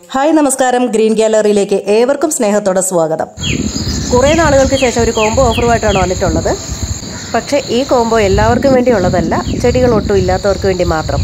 hi നമസ്കാരം green ഗാലറിയിലേക്ക് ഏവർക്കും സ്നേഹത്തോടെ സ്വാഗതം കുറേ നാളുകൾക്ക് ശേഷം ഒരു കോംബോ ഓഫറുമായിട്ടാണ് വന്നിട്ടുള്ളത് പക്ഷേ ഈ കോംബോ എല്ലാവർക്കും വേണ്ടിയുള്ളതല്ല ചെടികൾ ഒട്ടും ഇല്ലാത്തവർക്ക് വേണ്ടി മാത്രം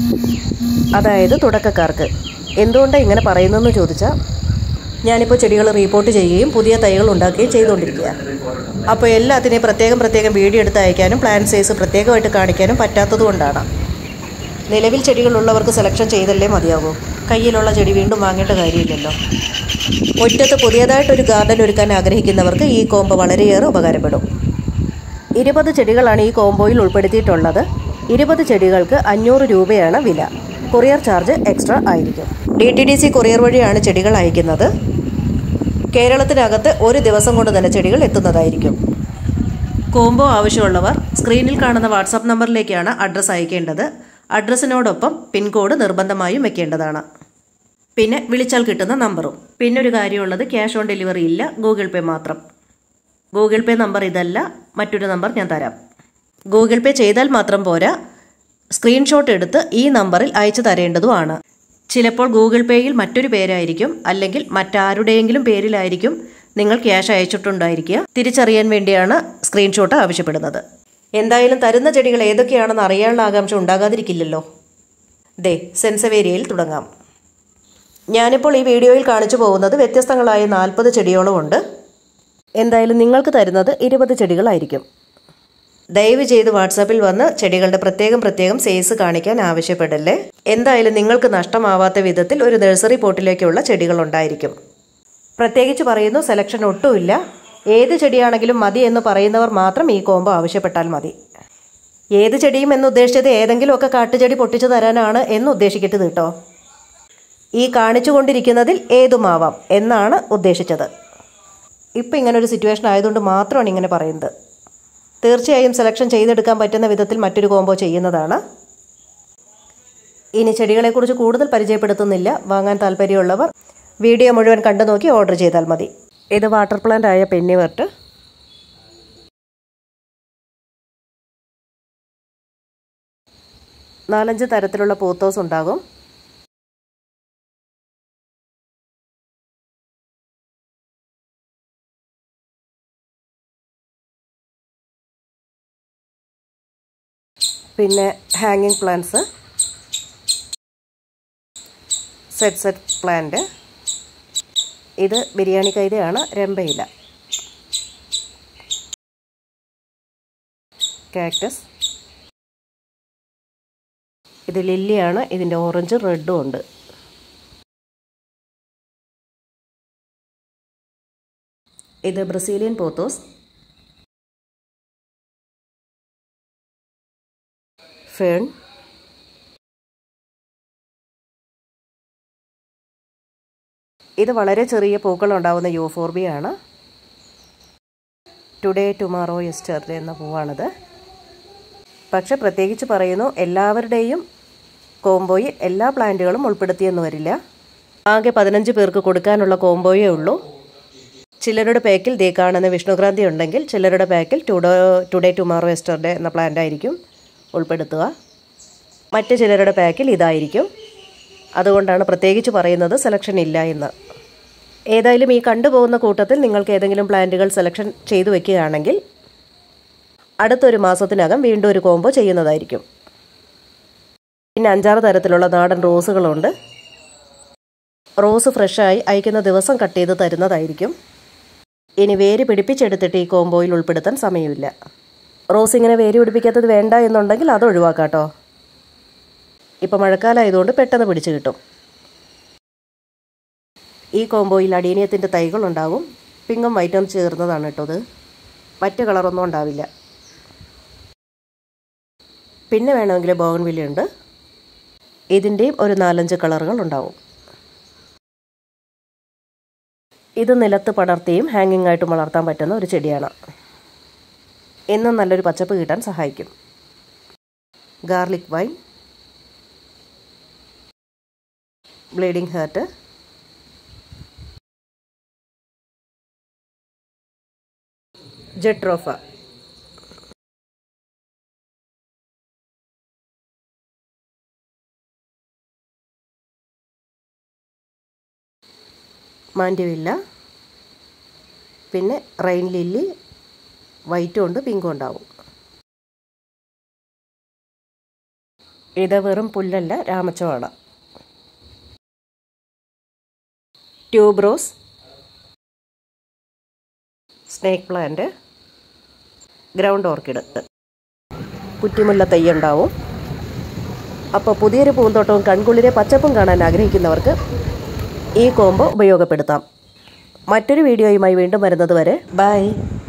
അതായത് തുടക്കക്കാർക്ക് എന്തുകൊണ്ടാണ് ഇങ്ങനെ പറയുന്നതെന്ന് ചോദിച്ചാൽ ഞാനിപ്പോൾ ചെടികൾ റീപോർട്ട് ചെയ്യുകയും പുതിയ തൈകൾ ഉണ്ടാക്കുകയും ചെയ്തുകൊണ്ടിരിക്കുകയാണ് അപ്പോൾ എല്ലാത്തിനെയും പ്രത്യേകം പ്രത്യേകം വീഡിയോ എടുത്ത് അയക്കാനും പ്ലാൻ സൈസ് പ്രത്യേകമായിട്ട് കാണിക്കാനും പറ്റാത്തതുകൊണ്ടാണ് നിലവിൽ ചെടികളുള്ളവർക്ക് സെലക്ഷൻ ചെയ്തല്ലേ മതിയാകൂ കയ്യിലുള്ള ചെടി വീണ്ടും വാങ്ങേണ്ട കാര്യമില്ലല്ലോ മുറ്റത്ത് പുതിയതായിട്ടൊരു ഗാർഡൻ ഒരുക്കാൻ ആഗ്രഹിക്കുന്നവർക്ക് ഈ കോംബോ വളരെയേറെ ഉപകാരപ്പെടും ഇരുപത് ചെടികളാണ് ഈ കോംബോയിൽ ഉൾപ്പെടുത്തിയിട്ടുള്ളത് ഇരുപത് ചെടികൾക്ക് അഞ്ഞൂറ് രൂപയാണ് വില കൊറിയർ ചാർജ് എക്സ്ട്രാ ആയിരിക്കും D T D C courier വഴിയാണ് ചെടികൾ അയക്കുന്നത് കേരളത്തിനകത്ത് ഒരു ദിവസം കൊണ്ട് തന്നെ ചെടികൾ എത്തുന്നതായിരിക്കും കോംബോ ആവശ്യമുള്ളവർ സ്ക്രീനിൽ കാണുന്ന വാട്സാപ്പ് നമ്പറിലേക്കാണ് അഡ്രസ്സ് അയക്കേണ്ടത് അഡ്രസ്സിനോടൊപ്പം പിൻകോഡ് നിർബന്ധമായും വെക്കേണ്ടതാണ് പിന്നെ വിളിച്ചാൽ കിട്ടുന്ന നമ്പറും പിന്നെ ഒരു കാര്യമുള്ളത് ക്യാഷ് ഓൺ ഡെലിവറി ഇല്ല ഗൂഗിൾ പേ മാത്രം ഗൂഗിൾ പേ നമ്പർ ഇതല്ല മറ്റൊരു നമ്പർ ഞാൻ തരാം ഗൂഗിൾ പേ ചെയ്താൽ മാത്രം പോരാ സ്ക്രീൻഷോട്ട് എടുത്ത് ഈ നമ്പറിൽ അയച്ചു തരേണ്ടതുമാണ് ചിലപ്പോൾ ഗൂഗിൾ പേയിൽ മറ്റൊരു പേരായിരിക്കും അല്ലെങ്കിൽ മറ്റാരുടെയെങ്കിലും പേരിലായിരിക്കും നിങ്ങൾ ക്യാഷ് അയച്ചിട്ടുണ്ടായിരിക്കുക തിരിച്ചറിയാൻ വേണ്ടിയാണ് സ്ക്രീൻഷോട്ട് ആവശ്യപ്പെടുന്നത് എന്തായാലും തരുന്ന ചെടികൾ ഏതൊക്കെയാണെന്ന് അറിയാനുള്ള ആകാംക്ഷ ഉണ്ടാകാതിരിക്കില്ലല്ലോ ദേ സെൻസവേരിയയിൽ തുടങ്ങാം ഞാനിപ്പോൾ ഈ വീഡിയോയിൽ കാണിച്ചു പോകുന്നത് വ്യത്യസ്തങ്ങളായ നാൽപ്പത് ചെടിയോളം ഉണ്ട് എന്തായാലും നിങ്ങൾക്ക് തരുന്നത് ഇരുപത് ചെടികളായിരിക്കും ദയവ് ചെയ്ത് വാട്സാപ്പിൽ വന്ന് ചെടികളുടെ പ്രത്യേകം പ്രത്യേകം സൈസ് കാണിക്കാൻ ആവശ്യപ്പെടല്ലേ എന്തായാലും നിങ്ങൾക്ക് നഷ്ടമാവാത്ത വിധത്തിൽ ഒരു നഴ്സറി പോട്ടിലേക്കുള്ള ചെടികൾ ഉണ്ടായിരിക്കും പ്രത്യേകിച്ച് പറയുന്നു സെലക്ഷൻ ഒട്ടുമില്ല ഏത് ചെടിയാണെങ്കിലും മതി എന്ന് പറയുന്നവർ മാത്രം ഈ കോംബോ ആവശ്യപ്പെട്ടാൽ മതി ഏത് ചെടിയും എന്ന് ഉദ്ദേശിച്ചത് ഏതെങ്കിലുമൊക്കെ കാട്ടുചെടി പൊട്ടിച്ചു തരാനാണ് എന്ന് ഉദ്ദേശിക്കരുത് കേട്ടോ ഈ കാണിച്ചുകൊണ്ടിരിക്കുന്നതിൽ ഏതുമാവാം എന്നാണ് ഉദ്ദേശിച്ചത് ഇപ്പം ഇങ്ങനൊരു സിറ്റുവേഷൻ ആയതുകൊണ്ട് മാത്രമാണ് ഇങ്ങനെ പറയുന്നത് തീർച്ചയായും സെലക്ഷൻ ചെയ്തെടുക്കാൻ പറ്റുന്ന വിധത്തിൽ മറ്റൊരു കോംബോ ചെയ്യുന്നതാണ് ഇനി ചെടികളെക്കുറിച്ച് കൂടുതൽ പരിചയപ്പെടുത്തുന്നില്ല വാങ്ങാൻ താല്പര്യമുള്ളവർ വീഡിയോ മുഴുവൻ കണ്ടു നോക്കി ഓർഡർ ചെയ്താൽ മതി ഇത് വാട്ടർ പ്ലാന്റ് ആയ പെന്നിവർട്ട് നാലഞ്ച് തരത്തിലുള്ള പൂത്തോസ് ഉണ്ടാകും പിന്നെ ഹാങ്ങിങ് പ്ലാന്റ്സ് സെറ്റ് സെറ്റ് പ്ലാന്റ് ഇത് ബിരിയാണി കൈതയാണ് രമ്പയില കാക്ടസ് ഇത് ലില്ലിയാണ് ഇതിൻ്റെ ഓറഞ്ച് റെഡും ഉണ്ട് ഇത് ബ്രസീലിയൻ പോത്തോസ് ഫേൺ ഇത് വളരെ ചെറിയ പൂക്കൾ ഉണ്ടാവുന്ന യൂഫോർബിയാണ് ടുഡേ ടുമാറോ യെസ്റ്റർഡേ എന്ന പൂവാണിത് പക്ഷെ പ്രത്യേകിച്ച് പറയുന്നു എല്ലാവരുടെയും കോംബോയിൽ എല്ലാ പ്ലാന്റുകളും ഉൾപ്പെടുത്തിയെന്ന് വരില്ല ആകെ പതിനഞ്ച് പേർക്ക് കൊടുക്കാനുള്ള കോംബോയേ ഉള്ളൂ ചിലരുടെ പാക്കിൽ ദേ കാണുന്ന വിഷ്ണുക്രാന്തി ഉണ്ടെങ്കിൽ ചിലരുടെ പാക്കിൽ ടുഡോ ടുഡേ ടുമാറോ യെസ്റ്റർഡേ എന്ന പ്ലാന്റ് ആയിരിക്കും ഉൾപ്പെടുത്തുക മറ്റ് ചിലരുടെ പാക്കിൽ ഇതായിരിക്കും അതുകൊണ്ടാണ് പ്രത്യേകിച്ച് പറയുന്നത് സെലക്ഷൻ ഇല്ല എന്ന് ഏതായാലും ഈ കണ്ടുപോകുന്ന കൂട്ടത്തിൽ നിങ്ങൾക്ക് ഏതെങ്കിലും പ്ലാന്റുകൾ സെലക്ഷൻ ചെയ്തു വെക്കുകയാണെങ്കിൽ അടുത്തൊരു മാസത്തിനകം വീണ്ടും ഒരു കോംബോ ചെയ്യുന്നതായിരിക്കും പിന്നെ അഞ്ചാറ് തരത്തിലുള്ള നാടൻ റോസുകളുണ്ട് റോസ് ഫ്രഷായി അയക്കുന്ന ദിവസം കട്ട് ചെയ്ത് തരുന്നതായിരിക്കും ഇനി വേര് പിടിപ്പിച്ചെടുത്തിട്ട് ഈ കോംബോയിൽ ഉൾപ്പെടുത്താൻ സമയമില്ല റോസ് ഇങ്ങനെ വേര് പിടിപ്പിക്കാത്തത് വേണ്ട എന്നുണ്ടെങ്കിൽ അത് ഒഴിവാക്കാട്ടോ ഇപ്പം മഴക്കാലമായതുകൊണ്ട് പെട്ടെന്ന് പിടിച്ചു കിട്ടും ഈ കോംബോയിൽ അടീനിയത്തിൻ്റെ തൈകളുണ്ടാകും പിങ്കും വൈറ്റും ചേർന്നതാണ് കേട്ടോ ഇത് മറ്റ് കളറൊന്നും ഉണ്ടാവില്ല പിന്നെ വേണമെങ്കിൽ ബോഗൺവില്ലുണ്ട് ഇതിൻ്റെയും ഒരു നാലഞ്ച് കളറുകൾ ഉണ്ടാവും ഇത് നിലത്ത് പടർത്തിയും ഹാങ്ങിങ് ആയിട്ടും വളർത്താൻ പറ്റുന്ന ഒരു ചെടിയാണ് എന്നും നല്ലൊരു പച്ചപ്പ് കിട്ടാൻ സഹായിക്കും garlic vine bleeding heart jatropha mandevilla പിന്നെ റെയിൻ ലില്ലി വൈറ്റും ഉണ്ട് പിങ്കും ഉണ്ടാവും ഇത് വെറും പുല്ലല്ല രാമച്ചമാണ് tuberose snake plant ground orchid കുറ്റിമുല്ല തൈ ഉണ്ടാവും അപ്പോൾ പുതിയൊരു പൂന്തോട്ടവും കൺകുളിരെ പച്ചപ്പും കാണാൻ ആഗ്രഹിക്കുന്നവർക്ക് ഈ കോംബോ ഉപയോഗപ്പെടുത്താം മറ്റൊരു വീഡിയോയുമായി വീണ്ടും വരുന്നത് വരെ ബൈ